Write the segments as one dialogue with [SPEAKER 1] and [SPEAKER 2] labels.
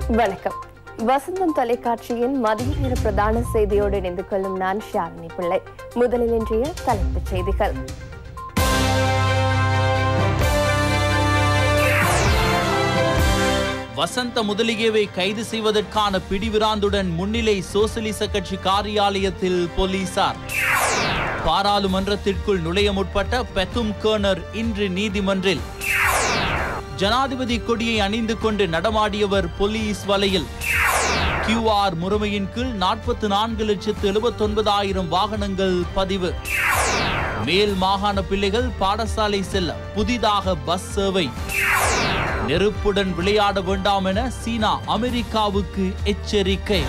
[SPEAKER 1] வணக்கம் வசந்தம் தொலைக்காட்சியின் மதிய நேர பிரதான செய்தியோடு இணைந்து கொள்ளும் நான் ஷாலினி பிள்ளை முதலில் இன்றைய தலைப்புச் செய்திகள்
[SPEAKER 2] வசந்த முதலியவை கைது செய்வதற்கான பிடிவிராந்துடன் முன்னிலை சோசலிச கட்சி காரியாலயத்தில் போலீசார் பாராளுமன்றத்திற்குள் நுழைய முற்பட்ட பெத்தும் கேர்னர் இன்று நீதிமன்றில் ஜனாதிபதி கொடியை அணிந்து கொண்டு நடமாடியவர் போலீஸ் வலையில் கியூஆர் முறைமையின் கீழ் நாற்பத்தி நான்கு லட்சத்து எழுபத்தொன்பதாயிரம் வாகனங்கள் பதிவு மேல் மாகாண பிள்ளைகள் பாடசாலை செல்ல புதிதாக பஸ் சேவை நெருப்புடன் விளையாட வேண்டாம் என சீனா அமெரிக்காவுக்கு எச்சரிக்கை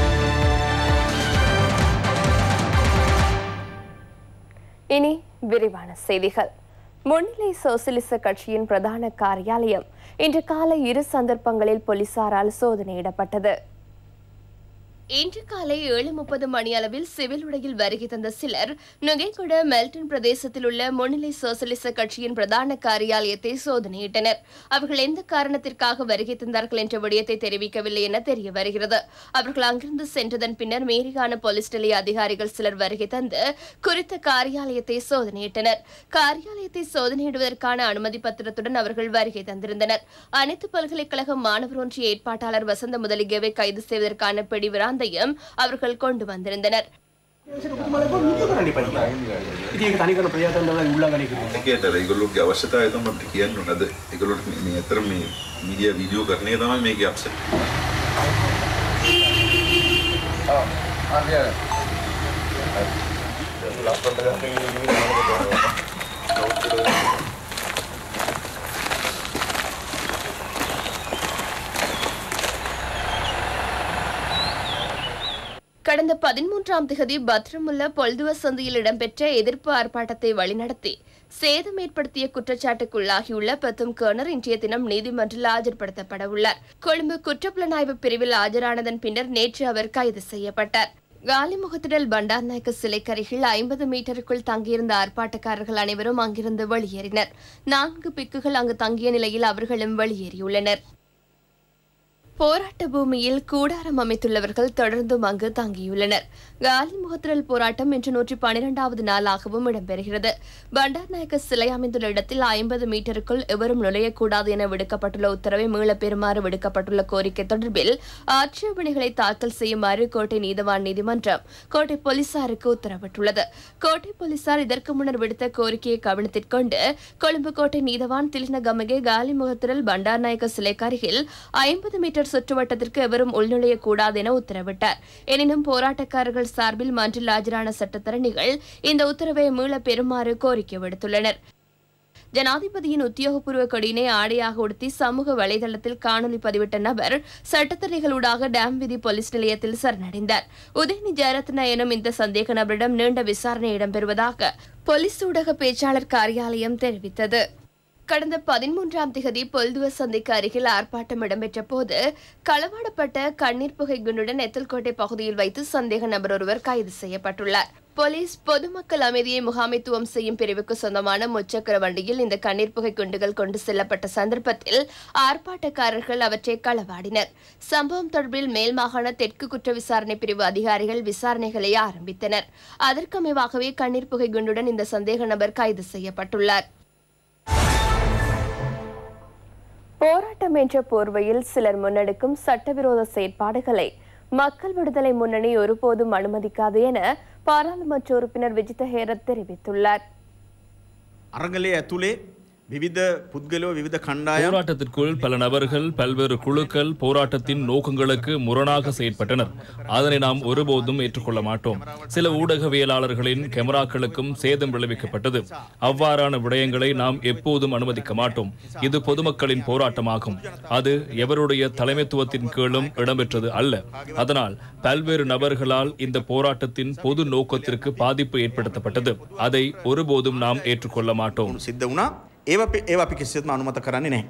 [SPEAKER 1] இனி விரிவான செய்திகள் முன்னிலை சோசலிச கட்சியின் பிரதான காரியாலயம் இன்று காலை இரு சந்தர்ப்பங்களில் போலீசாரால் சோதனையிடப்பட்டது
[SPEAKER 3] இன்று காலை ஏழு முப்பது மணி அளவில் சிவில் உடையில் வருகை தந்த சிலர் நுகைகுட மெல்டன் பிரதேசத்தில் உள்ள முன்னிலை சோசலிச கட்சியின் பிரதான காரியாலயத்தை சோதனையிட்டனர் அவர்கள் எந்த காரணத்திற்காக வருகை தந்தார்கள் என்ற விடயத்தை தெரிவிக்கவில்லை என தெரிய வருகிறது அவர்கள் அங்கிருந்து சென்றதன் பின்னர் மேரிகான போலீஸ் நிலைய அதிகாரிகள் சிலர் வருகை தந்து குறித்த காரியாலயத்தை சோதனையிட்டனர் காரியாலயத்தை சோதனையிடுவதற்கான அனுமதி பத்திரத்துடன் அவர்கள் வருகை தந்திருந்தனர் அனைத்து பல்கலைக்கழக மாணவர் ஒன்றிய ஏற்பாட்டாளர் வசந்த முதலிகவை கைது செய்வதற்கான பிடிவிராந்தையும் அவர்கள் கொண்டு வந்திருந்தனர்
[SPEAKER 4] ඔබතුමාලක වීඩියෝ කරන්න එපා කියලා. ඉතින් ඒක තනිකරම ප්‍රජාතන්ත්‍රවාදී උල්ලංඝනය කිරීම.
[SPEAKER 5] ඒකට ඒගොල්ලෝගේ අවශ්‍යතාවය තමයි අපිට කියන්න ඕන. අද ඒගොල්ලෝට මේ- මේ අතර මේ මීඩියා වීඩියෝ කරණය තමයි මේකේ අප්සෙට්.
[SPEAKER 3] கடந்த பதிமூன்றாம் திகதி பத்ரமுல்ல பொல்துவ சந்தியில் இடம்பெற்ற எதிர்ப்பு ஆர்ப்பாட்டத்தை வழிநடத்தி சேதம் ஏற்படுத்திய குற்றச்சாட்டுக்குள்ளாகியுள்ள பெத்தும் கேர்னர் இன்றைய தினம் நீதிமன்றில் ஆஜர்படுத்தப்பட உள்ளார் கொழும்பு குற்றப்புலனாய்வு பிரிவில் ஆஜரானதன் பின்னர் நேற்று அவர் கைது செய்யப்பட்டார் காலிமுகத்திடல் பண்டார் நாயக்க சிலைக்கருகில் ஐம்பது மீட்டருக்குள் தங்கியிருந்த ஆர்ப்பாட்டக்காரர்கள் அனைவரும் அங்கிருந்து வெளியேறினர் நான்கு பிக்குகள் அங்கு தங்கிய நிலையில் அவர்களும் வெளியேறியுள்ளனர் போராட்ட பூமியில் கூடாரம் அமைத்துள்ளவர்கள் தொடர்ந்தும் அங்கு தங்கியுள்ளனர் காலி முகத்திரல் போராட்டம் இன்று நூற்றி பனிரெண்டாவது நாளாகவும் இடம்பெறுகிறது பண்டார் நாயக்க சிலை அமைந்துள்ள இடத்தில் ஐம்பது மீட்டருக்குள் எவரும் நுழையக்கூடாது என விடுக்கப்பட்டுள்ள உத்தரவை மீளப் பெறுமாறு விடுக்கப்பட்டுள்ள கோரிக்கை தொடர்பில் ஆட்சேபனைகளை தாக்கல் செய்யுமாறு கோட்டை நீதவான் நீதிமன்றம் கோட்டை போலீசாருக்கு உத்தரவிட்டுள்ளது கோட்டை போலீசார் இதற்கு முன்னர் விடுத்த கோரிக்கையை கவனத்திற்கொண்டு கொழும்பு கோட்டை நீதவான் திலினகமகே காலி முகத்திரல் பண்டார் நாயக்க சிலைக்கு அருகில் ஐம்பது மீட்டர் சுற்றுவட்டத்திற்கு எவரும் உள்நுழையக்கூடாது என உத்தரவிட்டார் எனினும் போராட்டக்காரர்கள் சார்பில் மன்றில் ஆஜரான சட்டத்தரணிகள் இந்த உத்தரவை மீள பெறுமாறு கோரிக்கை விடுத்துள்ளனர் ஜனாதிபதியின் உத்தியோகபூர்வ கொடியினை ஆடையாக உடுத்தி சமூக வலைதளத்தில் காணொலி பதிவிட்ட நபர் சட்டத்தரணிகளூடாக டேம் விதி போலீஸ் நிலையத்தில் சரணடைந்தார் உதயனி ஜெயரத்ன எனும் இந்த சந்தேக நபரிடம் நீண்ட விசாரணை இடம்பெறுவதாக போலீஸ் ஊடக பேச்சாளர் காரியாலயம் தெரிவித்தது கடந்த பதிமூன்றாம் திகதி பொல்துவ சந்தைக்கு அருகில் ஆர்ப்பாட்டம் இடம்பெற்ற போது களவாடப்பட்ட கண்ணீர் புகை குண்டுடன் எத்தல்கோட்டை பகுதியில் வைத்து சந்தேக நபர் ஒருவர் கைது செய்யப்பட்டுள்ளார் போலீஸ் பொதுமக்கள் அமைதியை முகாமைத்துவம் செய்யும் பிரிவுக்கு சொந்தமான முச்சக்கர வண்டியில் இந்த கண்ணீர் புகை குண்டுகள் கொண்டு செல்லப்பட்ட சந்தர்ப்பத்தில் ஆர்ப்பாட்டக்காரர்கள் அவற்றை களவாடினர் சம்பவம் தொடர்பில் மேல் மாகாண தெற்கு குற்ற விசாரணை பிரிவு அதிகாரிகள் விசாரணைகளை ஆரம்பித்தனர் அதற்கமைவாகவே கண்ணீர் புகை குண்டுடன் இந்த சந்தேக நபர் கைது செய்யப்பட்டுள்ளார்
[SPEAKER 1] போராட்டம் என்ற போர்வையில் சிலர் முன்னெடுக்கும் சட்டவிரோத செயற்பாடுகளை மக்கள் விடுதலை முன்னணி ஒருபோதும் அனுமதிக்காது என பாராளுமன்ற உறுப்பினர் விஜித ஹேரத் தெரிவித்துள்ளார்
[SPEAKER 6] අරගලය ඇතුළේ විවිධ පුද්ගලෝ විවිධ කණ්ඩායම්
[SPEAKER 7] போராட்டத்திற்குள் பல நபர்கள் பல்வேறு குழுக்கள் போராட்டத்தின் நோக்கங்களுக்கு முரணாக செயற்பட்டனர் அதனை நாம் ஒருபோதும் ஏற்றுக்கொள்ள மாட்டோம் சில ஊடகவியலாளர்களின் கேமராக்களுக்கும் சேதம் விளைவிக்கப்பட்டது அவ்வாறான விடயங்களை நாம் எப்போதும் அனுமதிக்க மாட்டோம் இது பொதுமக்களின் போராட்டமாகும் அது எவருடைய தலைமைத்துவத்தின் கீழும் இடம்பெற்றது அல்ல அதனால் பல்வேறு நபர்களால் இந்த போராட்டத்தின் பொது நோக்கத்திற்கு பாதிப்பு ஏற்படுத்தப்பட்டது அதை ஒருபோதும் நாம் ஏற்றுக்கொள்ள மாட்டோம்
[SPEAKER 6] සිද්ධ වුණා ඒව අපි- ඒව අපි කිසිත්ම අනුමත කරන්නේ නැහැ.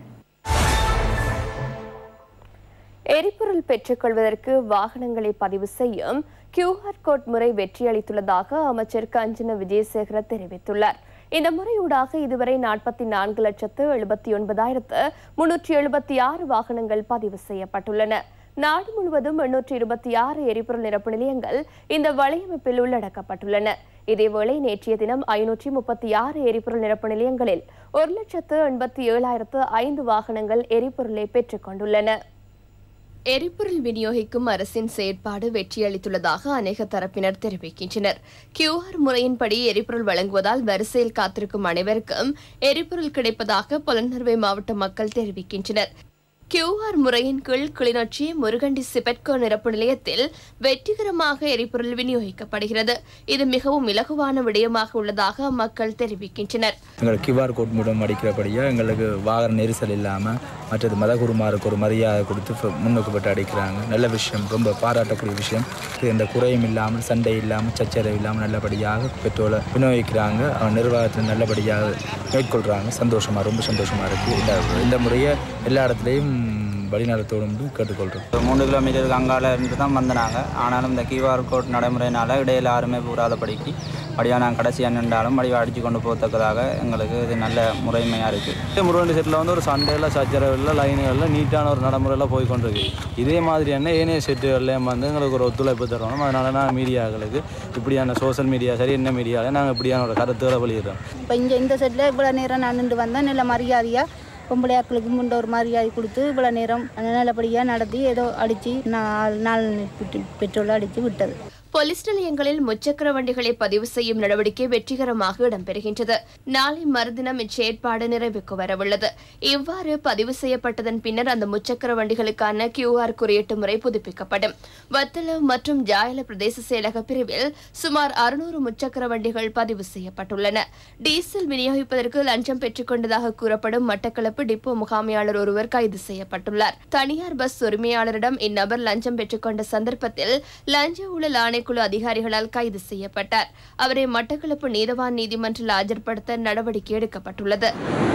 [SPEAKER 1] எரிபொருள் பெற்றுக்கொள்வதற்கு வாகனங்களை பதிவு செய்யும் கியூஆர் கோட் முறை வெற்றியளித்துள்ளதாக அமைச்சர் கஞ்சன விஜயசேகர தெரிவித்துள்ளார் இந்த முறையூடாக இதுவரை நாற்பத்தி நான்கு லட்சத்து எழுபத்தி ஒன்பதாயிரத்து முன்னூற்றி எழுபத்தி ஆறு வாகனங்கள் பதிவு செய்யப்பட்டுள்ளன நாடு முழுவதும் எண்ணூற்று இருபத்தி ஆறு எரிபொருள் நிரப்பு நிலையங்கள் இந்த வலையமைப்பில் உள்ளடக்கப்பட்டுள்ளன இதேவேளை நேற்றைய தினம் ஐநூற்றி முப்பத்தி ஆறு எரிபொருள் நிரப்பு நிலையங்களில் ஒரு லட்சத்து எண்பத்தி ஏழாயிரத்து ஐந்து வாகனங்கள் எரிபொருளை பெற்றுக் கொண்டுள்ளன
[SPEAKER 3] எரிபொருள் விநியோகிக்கும் அரசின் செயற்பாடு வெற்றியளித்துள்ளதாக அநேக தரப்பினர் தெரிவிக்கின்றனர் கியூஆர் முறையின்படி எரிபொருள் வழங்குவதால் வரிசையில் காத்திருக்கும் அனைவருக்கும் எரிபொருள் கிடைப்பதாக புலனர்வை மாவட்ட மக்கள் தெரிவிக்கின்றனர் கியூஆர் முறையின் கீழ் கிளிநொச்சி முருகண்டி சிபெட்கோ நிரப்பு நிலையத்தில் வெற்றிகரமாக எரிபொருள் விநியோகிக்கப்படுகிறது இது மிகவும் இலகுவான விடயமாக உள்ளதாக மக்கள் தெரிவிக்கின்றனர்
[SPEAKER 8] எங்கள் கியூஆர் கோட் மூலம் அடிக்கிறபடியாக எங்களுக்கு வாகன நெரிசல் இல்லாமல் மற்றது மதகுருமாருக்கு ஒரு மரியாதை கொடுத்து ஃப- முன்னுக்குப்பட்டு அடிக்கிறாங்க நல்ல விஷயம் ரொம்ப பாராட்டக்கூடிய விஷயம் இது எந்த குறையும் இல்லாமல் சண்டை இல்லாமல் சச்சரவு இல்லாமல் நல்லபடியாக பெட்ரோலை விநியோகிக்கிறாங்க அவன் நிர்வாகத்தில் நல்லபடியாக மேற்கொள்கிறாங்க சந்தோஷமாக ரொம்ப சந்தோஷமாக இருக்குது இந்த இந்த முறையை எல்லா இடத்துலையும் வழிநடத்தோடு கேட்டுக்கொள்கிறோம்
[SPEAKER 9] மூணு கிலோமீட்டருக்கு அங்கால இருந்து தான் வந்தனாங்க ஆனாலும் இந்த கியூஆர் கோட் நடைமுறையினால இடையில யாருமே கூறாதபடிக்கு அப்படியா நான் கடைசியாக நின்றாலும் வடிவா அடித்து கொண்டு போகத்தக்கதாக எங்களுக்கு இது நல்ல முறைமையாக இருக்குது
[SPEAKER 10] முருகன் செட்டில் வந்து ஒரு சண்டையில் சச்சரவில் லைனுகளில் நீட்டான ஒரு நடைமுறையில் போய் கொண்டிருக்கு இதே மாதிரியான ஏனைய செட்டுகள்லேயும் வந்து எங்களுக்கு ஒரு ஒத்துழைப்பு தரணும் அதனால நான் மீடியாக்களுக்கு இப்படியான சோஷியல் மீடியா சரி என்ன மீடியாவில் நாங்கள் இப்படியான ஒரு கருத்துக்களை வெளியிடுறோம்
[SPEAKER 11] இப்போ இங்கே இந்த செட்டில் இவ்வளோ நேரம் நான் நின்று வந்தேன் நல்ல மரியாதையாக பொம்பளையாக்களுக்கு முன்ன ஒரு மரியாதை கொடுத்து இவ்வளோ நேரம் நல்லபடியாக நடத்தி ஏதோ அடித்து நாலு நாலு பெட்ரோல் அடித்து விட்டது
[SPEAKER 3] போலீஸ் நிலையங்களில் முச்சக்கர வண்டிகளை பதிவு செய்யும் நடவடிக்கை வெற்றிகரமாக இடம்பெறுகின்றது நாளை மறுதினம் இச்செயற்பாடு நிறைவுக்கு வரவுள்ளது இவ்வாறு பதிவு செய்யப்பட்டதன் பின்னர் அந்த முச்சக்கர வண்டிகளுக்கான கியூஆர் குறியீட்டு முறை புதுப்பிக்கப்படும் வத்தல மற்றும் ஜாயல பிரதேச செயலக பிரிவில் சுமார் அறுநூறு முச்சக்கர வண்டிகள் பதிவு செய்யப்பட்டுள்ளன டீசல் விநியோகிப்பதற்கு லஞ்சம் பெற்றுக் கொண்டதாக கூறப்படும் மட்டக்களப்பு டிப்போ முகாமையாளர் ஒருவர் கைது செய்யப்பட்டுள்ளார் தனியார் பஸ் உரிமையாளரிடம் இந்நபர் லஞ்சம் பெற்றுக்கொண்ட சந்தர்ப்பத்தில் லஞ்ச ஊழல் ஆணைக்குழு அதிகாரிகளால் கைது செய்யப்பட்டார் அவரை மட்டக்களப்பு நீதவான் நீதிமன்றில் ஆஜர்படுத்த நடவடிக்கை எடுக்கப்பட்டுள்ளது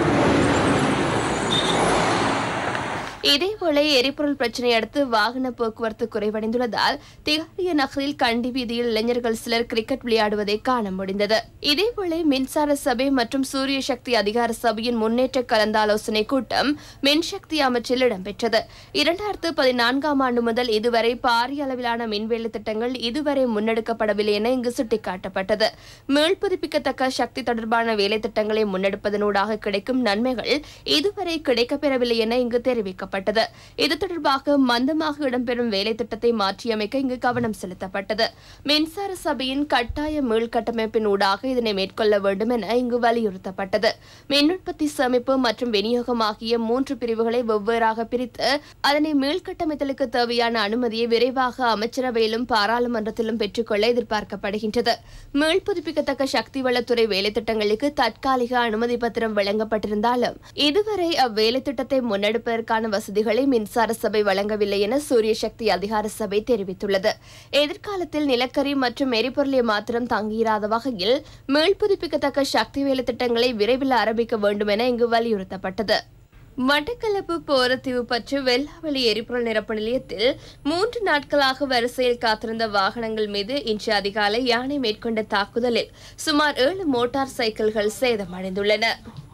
[SPEAKER 3] இதேவேளை எரிபொருள் பிரச்சினை அடுத்து வாகன போக்குவரத்து குறைவடைந்துள்ளதால் திகாரிய நகரில் கண்டி வீதியில் இளைஞர்கள் சிலர் கிரிக்கெட் விளையாடுவதை காண முடிந்தது இதேவேளை மின்சார சபை மற்றும் சூரிய சக்தி அதிகார சபையின் முன்னேற்ற கலந்தாலோசனை கூட்டம் மின்சக்தி அமைச்சில் இடம்பெற்றது இரண்டாயிரத்து பதினான்காம் ஆண்டு முதல் இதுவரை பாரிய அளவிலான மின்வேலை திட்டங்கள் இதுவரை முன்னெடுக்கப்படவில்லை என இங்கு சுட்டிக்காட்டப்பட்டது மீள் புதுப்பிக்கத்தக்க சக்தி தொடர்பான வேலை திட்டங்களை முன்னெடுப்பதனூடாக கிடைக்கும் நன்மைகள் இதுவரை கிடைக்கப்பெறவில்லை என இங்கு தெரிவிக்கப்பட்டது இது தொடர்பாக மந்தமாக இடம்பெறும் வேலை திட்டத்தை மாற்றியமைக்க இங்கு கவனம் செலுத்தப்பட்டது மின்சார சபையின் கட்டாய மீள்கட்டமைப்பின் ஊடாக இதனை மேற்கொள்ள வேண்டும் என இங்கு வலியுறுத்தப்பட்டது மின் உற்பத்தி சேமிப்பு மற்றும் விநியோகம் ஆகிய மூன்று பிரிவுகளை வெவ்வேறாக பிரித்து அதனை மீள்கட்டமைத்தலுக்கு தேவையான அனுமதியை விரைவாக அமைச்சரவையிலும் பாராளுமன்றத்திலும் பெற்றுக்கொள்ள எதிர்பார்க்கப்படுகின்றது மீள் புதுப்பிக்கத்தக்க சக்தி வளத்துறை வேலைத்திட்டங்களுக்கு தற்காலிக அனுமதி பத்திரம் வழங்கப்பட்டிருந்தாலும் இதுவரை அவ்வேலை திட்டத்தை முன்னெடுப்பதற்கான வசதிகளை மின்சார சபை வழங்கவில்லை என சூரிய சக்தி அதிகார சபை தெரிவித்துள்ளது எதிர்காலத்தில் நிலக்கரி மற்றும் எரிபொருளை மாத்திரம் தங்கியிராத வகையில் மீள் புதுப்பிக்கத்தக்க சக்தி வேலை திட்டங்களை விரைவில் ஆரம்பிக்க வேண்டும் என இங்கு வலியுறுத்தப்பட்டது மட்டக்களப்பு போரத்தீவு பற்றி வெள்ளாவளி எரிபொருள் நிரப்பு நிலையத்தில் மூன்று நாட்களாக வரிசையில் காத்திருந்த வாகனங்கள் மீது இன்று அதிகாலை யானை மேற்கொண்ட தாக்குதலில் சுமார் ஏழு மோட்டார் சைக்கிள்கள் சேதமடைந்துள்ளன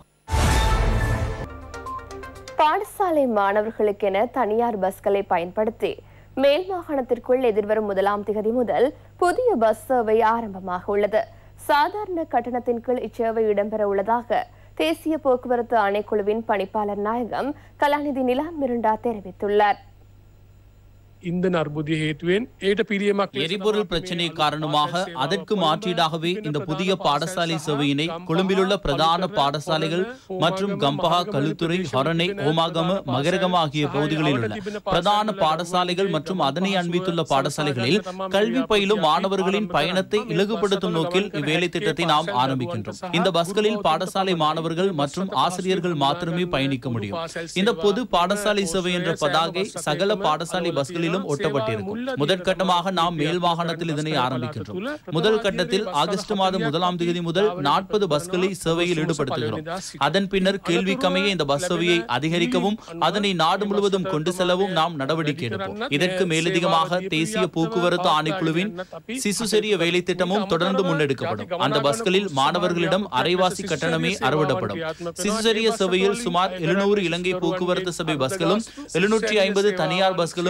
[SPEAKER 1] பாடசாலை மாணவர்களுக்கென தனியார் பஸ்களை பயன்படுத்தி மேல் மாகாணத்திற்குள் எதிர்வரும் முதலாம் திகதி முதல் புதிய பஸ் சேவை ஆரம்பமாக உள்ளது சாதாரண கட்டணத்தின் கீழ் இச்சேவை இடம்பெற உள்ளதாக தேசிய போக்குவரத்து ஆணைக்குழுவின் பணிப்பாளர் நாயகம் கலாநிதி நிலான் மிருண்டா தெரிவித்துள்ளார்
[SPEAKER 12] ඉන්දන අර්බුදය හේතුවෙන් ඒට පිළියමක් ලෙස
[SPEAKER 2] எரிபொருள் பிரச்சினை காரணமாக அதற்கு மாற்றீடாகவே இந்த புதிய பாடசாலை சேவையினை கொழும்பிலுள்ள பிரதான பாடசாலைகள் மற்றும் கம்பஹா கல்லுத்துறை ஹொரணை ஓமாகம மகரகம ஆகிய பகுதிகளில் உள்ள பிரதான பாடசாலைகள் மற்றும் அதனை அண்மித்துள்ள பாடசாலைகளில் கல்வி பயிலும் மாணவர்களின் பயணத்தை இலகுபடுத்தும் நோக்கில் இவ்வேலை திட்டத்தை நாம் ஆரம்பிக்கின்றோம் இந்த பஸ்களில் பாடசாலை மாணவர்கள் மற்றும் ஆசிரியர்கள் மாத்திரமே பயணிக்க முடியும் இந்த பொது பாடசாலை சேவை என்ற பதாகை சகல பாடசாலை பஸ்களிலும் ஒட்டப்பட்டிருக்கும் முதற்கட்டமாக நாம் மேல் மாகாணத்தில் இதனை ஆரம்பிக்கின்றோம் முதல் கட்டத்தில் ஆகஸ்ட் மாதம் முதலாம் தேதி முதல் நாற்பது பஸ்களை சேவையில் ஈடுபடுத்துகிறோம் அதன் பின்னர் கேள்விக்கமைய இந்த பஸ் சேவையை அதிகரிக்கவும் அதனை நாடு முழுவதும் கொண்டு செல்லவும் நாம் நடவடிக்கை எடுப்போம் இதற்கு மேலதிகமாக தேசிய போக்குவரத்து ஆணைக்குழுவின் சிசு செறிய வேலை திட்டமும் தொடர்ந்து முன்னெடுக்கப்படும் அந்த பஸ்களில் மாணவர்களிடம் அரைவாசி கட்டணமே அறவிடப்படும் சிசு செறிய சேவையில் சுமார் எழுநூறு இலங்கை போக்குவரத்து சபை பஸ்களும் எழுநூற்றி ஐம்பது தனியார் பஸ்களும் ஈடுபட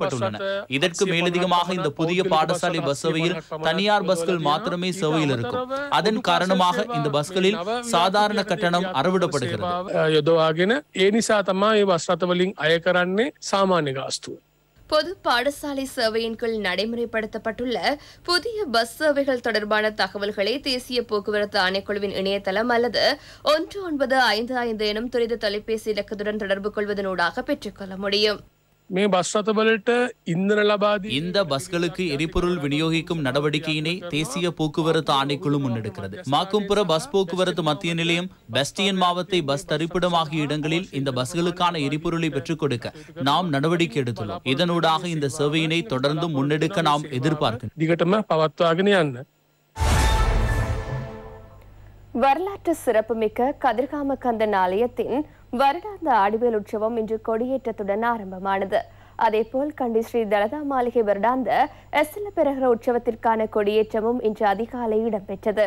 [SPEAKER 2] இணைக்கப்பட்டுள்ளன இதற்கு மேலதிகமாக இந்த புதிய பாடசாலை பஸ் சேவையில் தனியார் பஸ்கள் மாத்திரமே சேவையில் இருக்கும் அதன் காரணமாக இந்த பஸ்களில் சாதாரண கட்டணம் அறவிடப்படுகிறது
[SPEAKER 12] යොදවාගෙන ඒ නිසා තමා ඒ වස්රතවලින් අය කරන්නේ සාමාන්‍ය ගාස්තුව.
[SPEAKER 3] பொது பாடசாலை சேவையின் கீழ் நடைமுறைப்படுத்தப்பட்டுள்ள புதிய பஸ் சேவைகள் தொடர்பான தகவல்களை தேசிய போக்குவரத்து ஆணைக்குழுவின் இணையதளம் அல்லது ஒன்று ஒன்பது ஐந்து ஐந்து எனும் துரித தொலைபேசி இலக்கத்துடன் தொடர்பு கொள்வதனூடாக பெற்றுக்கொள்ள முடியும்
[SPEAKER 12] මේ බස්රතවලට ඉන්දන ලබාදී
[SPEAKER 2] இந்த பஸ்களுக்கு எரிபொருள் விநியோகிக்கும் நடவடிக்கையினை தேசிய போக்குவரத்து ஆணைக்குழு முன்னெடுக்கிறது மாக்கும்புற பஸ் போக்குவரத்து மத்திய நிலையம் பெஸ்டியன் மாவத்தை பஸ் தரிப்பிடம் ஆகிய இடங்களில் இந்த பஸ்களுக்கான எரிபொருளை பெற்றுக் கொடுக்க நாம் நடவடிக்கை எடுத்துள்ளோம் இதனூடாக இந்த சேவையினை தொடர்ந்து முன்னெடுக்க நாம் எதிர்பார்க்கிறோம்
[SPEAKER 12] දිගටම පවත්වාගෙන යන්න.
[SPEAKER 1] வரலாற்று சிறப்புமிக்க கதிர்காம கந்தன் ஆலயத்தின் வருடாந்த ஆடிவேல் உற்சவம் இன்று கொடியேற்றத்துடன் ஆரம்பமானது அதேபோல் கண்டி ஸ்ரீ தலதா மாளிகை வருடாந்த எஸ்எல்ல பெருகிற உற்சவத்திற்கான கொடியேற்றமும் இன்று அதிகாலை இடம்பெற்றது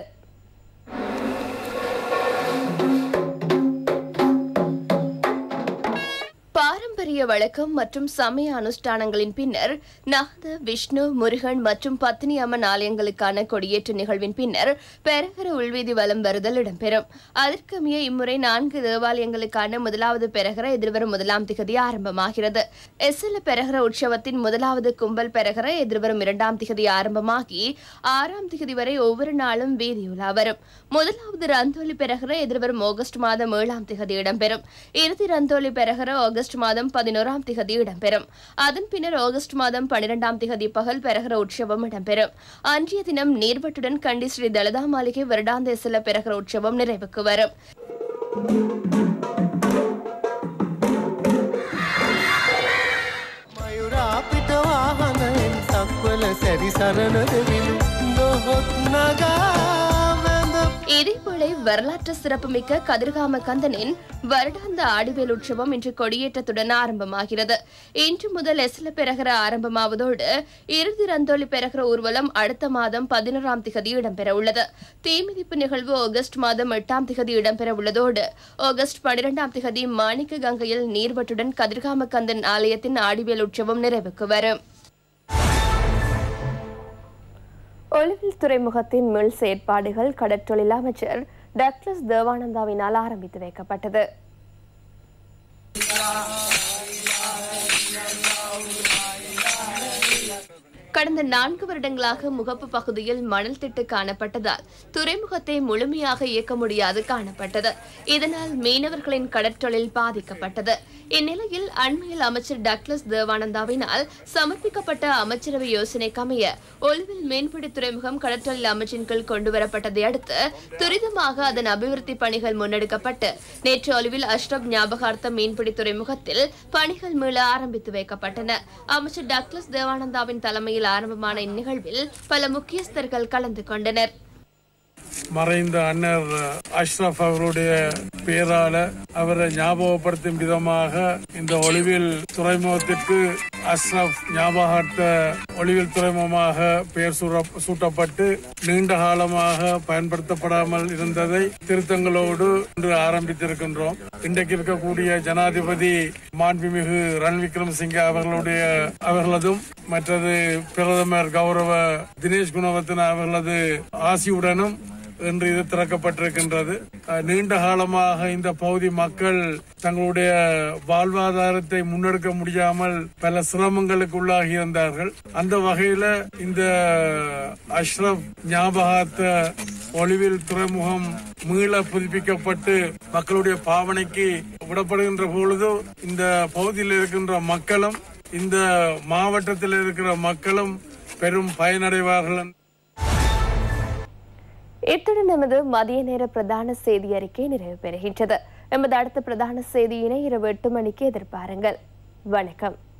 [SPEAKER 3] பாரம்பரிய வழக்கம் மற்றும் சமய அனுஷ்டானங்களின் பின்னர் நாத விஷ்ணு முருகன் மற்றும் பத்தினி அம்மன் ஆலயங்களுக்கான கொடியேற்ற நிகழ்வின் பின்னர் பெரகர உள்வீதி வலம் வருதல் இடம்பெறும் அதற்கமைய இம்முறை நான்கு தேவாலயங்களுக்கான முதலாவது பெரகர எதிர்வரும் முதலாம் திகதி ஆரம்பமாகிறது எஸ்எல்ல பெரகர உற்சவத்தின் முதலாவது கும்பல் பெரகர எதிர்வரும் இரண்டாம் திகதி ஆரம்பமாகி ஆறாம் திகதி வரை ஒவ்வொரு நாளும் வீதியுலா வரும் முதலாவது ரந்தோலி பெரகர எதிர்வரும் ஆகஸ்ட் மாதம் ஏழாம் திகதி இடம்பெறும் இறுதி ரந்தோலி பெரகர ஆகஸ்ட் மாதம் பதினோராம் திகதி இடம்பெறும் அதன் பின்னர் ஆகஸ்ட் மாதம் பனிரெண்டாம் திகதி பகல் பெரகர உற்சவம் இடம்பெறும் அன்றைய தினம் நீர்வட்டுடன் கண்டி ஸ்ரீ தலதா மாளிகை வருடாந்த சில பெரகர உற்சவம் நிறைவுக்கு வரும்
[SPEAKER 13] අපිට වාහනයෙන් සක්වල සැරිසරනද විලු නොහොත් නගා වැඳ
[SPEAKER 3] இதேவேளை வரலாற்று சிறப்புமிக்க கதிர்காம கந்தனின் வருடாந்த ஆடிவேல் உற்சவம் இன்று கொடியேற்றத்துடன் ஆரம்பமாகிறது இன்று முதல் எஸ்ல பெரகர ஆரம்பமாவதோடு இறுதி ரந்தோலி பெரகர ஊர்வலம் அடுத்த மாதம் பதினோராம் திகதி இடம்பெற உள்ளது தீமிதிப்பு நிகழ்வு ஆகஸ்ட் மாதம் எட்டாம் திகதி இடம்பெற உள்ளதோடு ஆகஸ்ட் பனிரெண்டாம் திகதி மாணிக்க கங்கையில் நீர்வட்டுடன் கதிர்காம கந்தன் ஆலயத்தின் ஆடிவேல் உற்சவம் நிறைவுக்கு வரும்
[SPEAKER 1] ஒளிவில் துறைமுகத்தின் மில் செயற்பாடுகள் கடற்றொழில் அமைச்சர் டக்ளஸ் தேவானந்தாவினால் ஆரம்பித்து வைக்கப்பட்டது
[SPEAKER 3] கடந்த நான்கு வருடங்களாக முகப்பு பகுதியில் மணல் திட்டு காணப்பட்டதால் துறைமுகத்தை முழுமையாக இயக்க முடியாது காணப்பட்டது இதனால் மீனவர்களின் கடற்றொழில் பாதிக்கப்பட்டது இந்நிலையில் அண்மையில் அமைச்சர் டக்ளஸ் தேவானந்தாவினால் சமர்ப்பிக்கப்பட்ட அமைச்சரவை யோசனைக்கமைய ஒலுவில் மீன்பிடி துறைமுகம் கடற்றொழில் அமைச்சின் கீழ் கொண்டுவரப்பட்டதை அடுத்து துரிதமாக அதன் அபிவிருத்தி பணிகள் முன்னெடுக்கப்பட்டு நேற்று ஒலுவில் அஷ்ரப் ஞாபகார்த்த மீன்பிடி துறைமுகத்தில் பணிகள் மீள ஆரம்பித்து வைக்கப்பட்டன அமைச்சர் டக்ளஸ் தேவானந்தாவின் தலைமையில் ஆரம்பமான இந்நிகழ்வில் பல முக்கியஸ்தர்கள் கலந்து கொண்டனர்
[SPEAKER 14] மறைந்த அன்னர் அஷ்ரப் அவருடைய பேரால அவரை ஞாபகப்படுத்தும் விதமாக இந்த ஒளிவில் துறைமுகத்திற்கு அஷ்ரப் ஞாபகார்த்த ஒளிவில் துறைமுகமாக பெயர் சூற- சூட்டப்பட்டு நீண்ட காலமாக பயன்படுத்தப்படாமல் இருந்ததை திருத்தங்களோடு இன்று ஆரம்பித்திருக்கின்றோம் இன்றைக்கு இருக்கக்கூடிய ஜனாதிபதி மாண்புமிகு ரன் விக்ரமசிங்க அவர்களுடைய அவர்களதும் மற்றது பிரதமர் கௌரவ தினேஷ் குணவர்த்தன அவர்களது ஆசியுடனும் இன்று இது திறக்கப்பட்டிருக்கின்றது அஹ், நீண்ட காலமாக இந்த பகுதி மக்கள் தங்களுடைய வாழ்வாதாரத்தை முன்னெடுக்க முடியாமல் பல சிரமங்களுக்கு உள்ளாகி இருந்தார்கள் அந்த வகையில இந்த அஷ்ரப் ஞாபகார்த்த ஒளிவில் துறைமுகம் மீள புதுப்பிக்கப்பட்டு மக்களுடைய பாவனைக்கு விடப்படுகின்ற பொழுது இந்த பகுதியில் இருக்கின்ற மக்களும் இந்த மாவட்டத்தில் இருக்கிற மக்களும் பெரும் பயனடைவார்கள்
[SPEAKER 1] இத்துடன் நமது மதிய நேர பிரதான செய்தி அறிக்கை நிறைவு பெறுகின்றது எமது அடுத்த பிரதான செய்தியினை இரவு எட்டு மணிக்கு எதிர்பாருங்கள் வணக்கம்